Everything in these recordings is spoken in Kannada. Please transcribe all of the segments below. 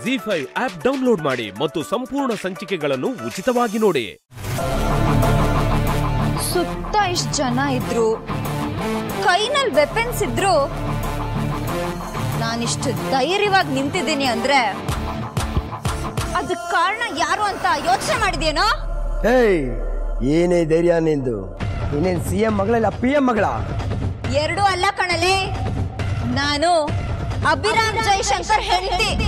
ಜಿ ಫೈವ್ ಆಪ್ ಡೌನ್ಲೋಡ್ ಮಾಡಿ ಮತ್ತು ಸಂಪೂರ್ಣ ಸಂಚಿಕೆಗಳನ್ನು ಉಚಿತವಾಗಿ ನೋಡಿ ಸುತ್ತ ಇಷ್ಟು ಜನ ಇದ್ರು ಕೈನಲ್ಲಿ ವೆಪನ್ಸ್ ಇದ್ರು ನಾನಿಷ್ಟು ಧೈರ್ಯವಾಗಿ ನಿಂತಿದ್ದೀನಿ ಅಂದ್ರೆ ಅದಕ್ಕೆ ಕಾರಣ ಯಾರು ಅಂತ ಯೋಚನೆ ಮಾಡಿದ್ಯೇನೋ ಹೇಯ್ ಏನೇ ಧೈರ್ಯ ನಿಂದು ಇನ್ನೇನ್ ಸಿ ಎಂ ಮಗಳಲ್ಲ ಪಿ ಎಂ ಮಗಳ ಎರಡೂ ಅಲ್ಲ ಕಣಲೆ ನಾನು ಅಭಿರಾಮ್ ಜೈಶಂಕರ್ ಹೆಂಡತಿ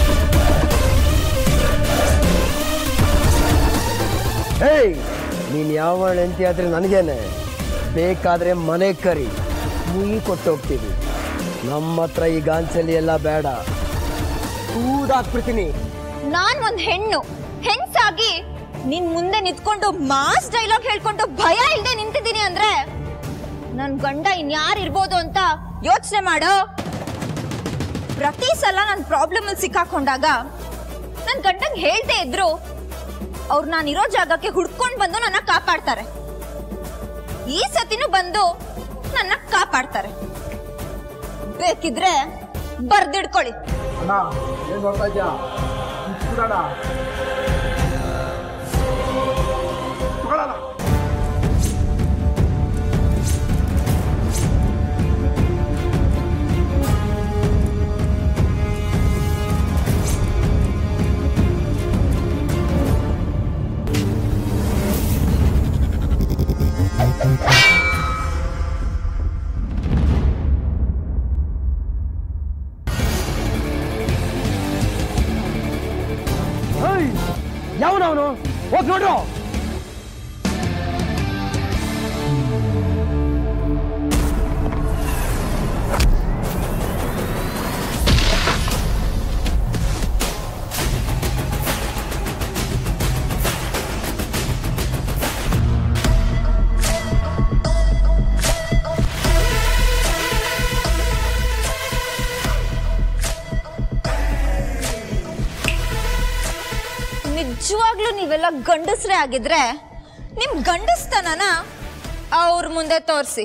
ಹೇಯ್ ನೀನ್ ಯಾವ ಹೆಂಡತಿ ಆದ್ರೆ ನನಗೇನೆ ಬೇಕಾದ್ರೆ ಮನೆ ಕರಿ ಮುಯಿ ಕೊಟ್ಟು ಹೋಗ್ತೀವಿ ನಮ್ಮ ಹತ್ರ ಈ ಗಾಂಚಲಿ ಎಲ್ಲ ಬೇಡ ಕೂದಾಕ್ಬಿಡ್ತೀನಿ ನಾನ್ ಒಂದ್ ಹೆಣ್ಣು ಹೆಣ್ಸಾಗಿ ನಿನ್ ಮುಂದೆ ನಿಂತ್ಕೊಂಡು ಮಾಸ್ ಡೈಲಾಗ್ ಹೇಳ್ಕೊಂಡು ಭಯ ಇಲ್ದೆ ನಿಂತಿದ್ದೀನಿ ಅಂದ್ರೆ ನನ್ ಗಂಡ ಇನ್ಯಾರು ಇರ್ಬೋದು ಅಂತ ಯೋಚನೆ ಮಾಡೋ ಪ್ರತಿ ಸಲ ನನ್ ಪ್ರಾಬ್ಲಮ್ ಅಲ್ಲಿ ಸಿಕ್ಕಾಕೊಂಡಾಗ ನನ್ ಗಂಡಂಗ್ ಹೇಳ್ದೆ ಇದ್ರು ಅವ್ರು ನಾನಿರೋ ಜಾಗಕ್ಕೆ ಹುಡ್ಕೊಂಡ್ ಬಂದು ನನ್ನ ಕಾಪಾಡ್ತಾರೆ ಈ ಸತಿನೂ ಬಂದು ನನ್ನ ಕಾಪಾಡ್ತಾರೆ ಬೇಕಿದ್ರೆ ಬರ್ದಿಡ್ಕೊಳ್ಳಿ ಅಣ್ಣ ಏನ್ ನೋಡ್ತಾ ಇದ್ಯಾ ಬಿಡೋಣ ತಗೊಳ್ಳೋಣ ಹೇಯ್ ಯಾವನವನು ಹೋಗ್ ನೋಡ್ರು ನಿಜವಾಗ್ಲೂ ನೀವೆಲ್ಲ ಗಂಡಸ್ರೇ ಆಗಿದ್ರೆ ನಿಮ್ ಗಂಡಸ್ತನನ ಅವ್ರ ಮುಂದೆ ತೋರಿಸಿ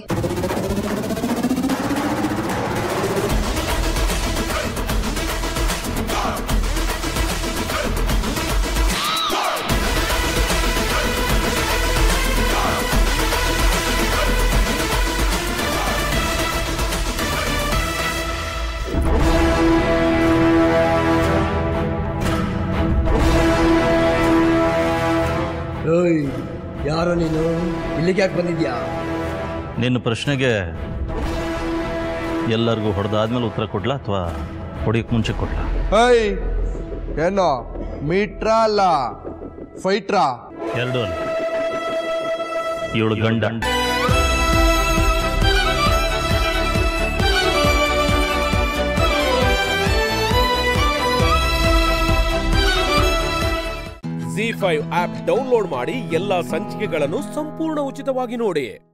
ಏಯ್ ಯಾರೋ ನೀನು ಇಲ್ಲಿಗೆ ಯಾಕೆ ಬಂದಿದ್ಯಾ ನಿನ್ನ ಪ್ರಶ್ನೆಗೆ ಎಲ್ಲರಿಗೂ ಹೊಡೆದಾದ್ಮೇಲೆ ಉತ್ತರ ಕೊಡ್ಲಾ ಅಥವಾ ಹೊಡಿಯೋಕ್ಕೆ ಮುಂಚೆ ಕೊಡ್ಲಾ ಹೇಯ್ ಏನು ಮೀಟ್ರಾ ಅಲ್ಲ ಫೈಟ್ರಾ ಎರಡೂ ಅಲ್ಲ ಇವಳು ಗಂಡ ಜಿ ಫೈವ್ ಆಪ್ ಡೌನ್ಲೋಡ್ ಮಾಡಿ ಎಲ್ಲಾ ಸಂಚಿಕೆಗಳನ್ನು ಸಂಪೂರ್ಣ ಉಚಿತವಾಗಿ ನೋಡಿ